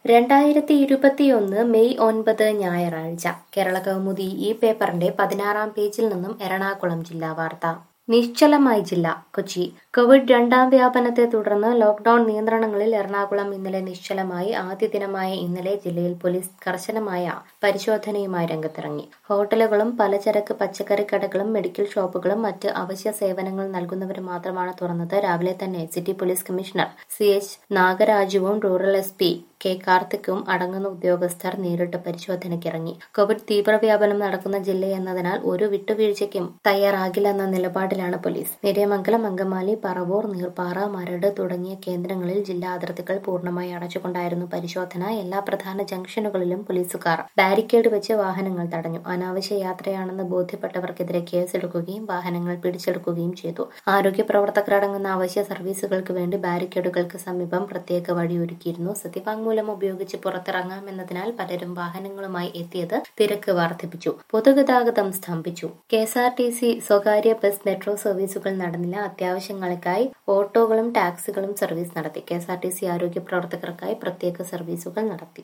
രണ്ടായിരത്തി ഇരുപത്തിയൊന്ന് മെയ് ഒൻപത് ഞായറാഴ്ച കേരള കൗമുദി ഈ പേപ്പറിന്റെ പതിനാറാം പേജിൽ നിന്നും എറണാകുളം ജില്ലാ വാർത്ത നിശ്ചലമായി ജില്ല കൊച്ചി കോവിഡ് രണ്ടാം വ്യാപനത്തെ തുടർന്ന് ലോക്ഡൌൺ നിയന്ത്രണങ്ങളിൽ എറണാകുളം ഇന്നലെ നിശ്ചലമായി ആദ്യ ദിനമായ ഇന്നലെ ജില്ലയിൽ പോലീസ് കർശനമായ പരിശോധനയുമായി രംഗത്തിറങ്ങി ഹോട്ടലുകളും പലചരക്ക് പച്ചക്കറി കടകളും മെഡിക്കൽ ഷോപ്പുകളും മറ്റ് അവശ്യ സേവനങ്ങൾ നൽകുന്നവരും മാത്രമാണ് തുറന്നത് രാവിലെ തന്നെ city police commissioner C H നാഗരാജുവും റൂറൽ എസ് പി കെ കാർത്തിക്കും അടങ്ങുന്ന ഉദ്യോഗസ്ഥർ നേരിട്ട് പരിശോധനയ്ക്കിറങ്ങി കോവിഡ് തീവ്രവ്യാപനം നടക്കുന്ന ജില്ലയെന്നതിനാൽ ഒരു വിട്ടുവീഴ്ചയ്ക്കും തയ്യാറാകില്ലെന്ന നിലപാടിലാണ് പോലീസ് നേര്യമംഗലം അങ്കമാലി പറവൂർ നീർപ്പാറ മരട് തുടങ്ങിയ കേന്ദ്രങ്ങളിൽ ജില്ലാ അതിർത്തികൾ പൂർണ്ണമായി അടച്ചുകൊണ്ടായിരുന്നു പരിശോധന എല്ലാ പ്രധാന ജംഗ്ഷനുകളിലും പോലീസുകാർ ബാരിക്കേഡ് വെച്ച് വാഹനങ്ങൾ തടഞ്ഞു അനാവശ്യ യാത്രയാണെന്ന് ബോധ്യപ്പെട്ടവർക്കെതിരെ കേസെടുക്കുകയും വാഹനങ്ങൾ പിടിച്ചെടുക്കുകയും ചെയ്തു ആരോഗ്യ പ്രവർത്തകരടങ്ങുന്ന അവശ്യ സർവീസുകൾക്ക് വേണ്ടി ബാരിക്കേഡുകൾക്ക് സമീപം പ്രത്യേക വഴിയൊരുക്കിയിരുന്നു സത്യവാങ്മൂലം ഉപയോഗിച്ച് പുറത്തിറങ്ങാമെന്നതിനാൽ പലരും വാഹനങ്ങളുമായി എത്തിയത് തിരക്ക് വർദ്ധിപ്പിച്ചു പൊതുഗതാഗതം സ്തംഭിച്ചു K S R T C സ്വകാര്യ ബസ് മെട്രോ സർവീസുകൾ നടന്നില്ല അത്യാവശ്യങ്ങൾക്കായി ഓട്ടോകളും ടാക്സികളും സർവീസ് നടത്തി K S R T C ആരോഗ്യ പ്രവർത്തകർക്കായി പ്രത്യേക സർവീസുകൾ നടത്തി